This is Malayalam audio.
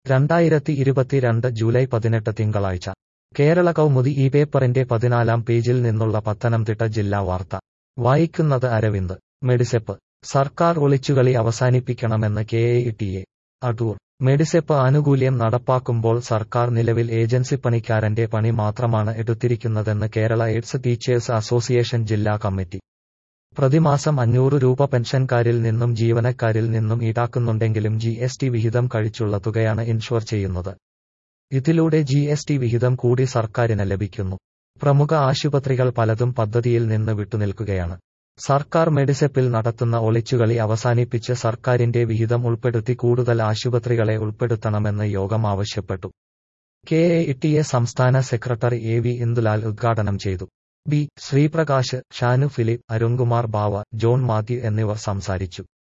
രണ്ടായിരത്തി ഇരുപത്തിരണ്ട് ജൂലൈ പതിനെട്ട് തിങ്കളാഴ്ച കേരള കൗമുദി ഈ പേപ്പറിന്റെ പതിനാലാം പേജിൽ നിന്നുള്ള പത്തനംതിട്ട ജില്ലാ വാർത്ത വായിക്കുന്നത് അരവിന്ദ് മെഡിസെപ്പ് സർക്കാർ ഒളിച്ചുകളി അവസാനിപ്പിക്കണമെന്ന് K A T A Adoor Medisep ആനുകൂല്യം നടപ്പാക്കുമ്പോൾ സർക്കാർ നിലവിൽ ഏജൻസി പണിക്കാരന്റെ പണി മാത്രമാണ് എടുത്തിരിക്കുന്നതെന്ന് കേരള എയ്ഡ്സ് ടീച്ചേഴ്സ് അസോസിയേഷൻ ജില്ലാ കമ്മിറ്റി പ്രതിമാസം അഞ്ഞൂറ് രൂപ പെൻഷൻകാരിൽ നിന്നും ജീവനക്കാരിൽ നിന്നും ഈടാക്കുന്നുണ്ടെങ്കിലും ജി എസ് ടി വിഹിതം കഴിച്ചുള്ള തുകയാണ് ഇൻഷുർ ചെയ്യുന്നത് ഇതിലൂടെ ജി എസ് ടി വിഹിതം കൂടി സർക്കാരിന് ലഭിക്കുന്നു പ്രമുഖ ആശുപത്രികൾ പലതും പദ്ധതിയിൽ നിന്ന് വിട്ടുനിൽക്കുകയാണ് സർക്കാർ മെഡിസെപ്പിൽ നടത്തുന്ന ഒളിച്ചുകളി അവസാനിപ്പിച്ച് സർക്കാരിന്റെ വിഹിതം ഉൾപ്പെടുത്തി കൂടുതൽ ആശുപത്രികളെ ഉൾപ്പെടുത്തണമെന്ന് യോഗം ആവശ്യപ്പെട്ടു കെ എ ടി എ സംസ്ഥാന സെക്രട്ടറി എ വി ഇന്ദുലാൽ ഉദ്ഘാടനം ചെയ്തു ബി ശ്രീപ്രകാശ് ഷാനു ഫിലിപ്പ് അരുൺകുമാർ ബാവ ജോൺ മാത്യു എന്നിവർ സംസാരിച്ചു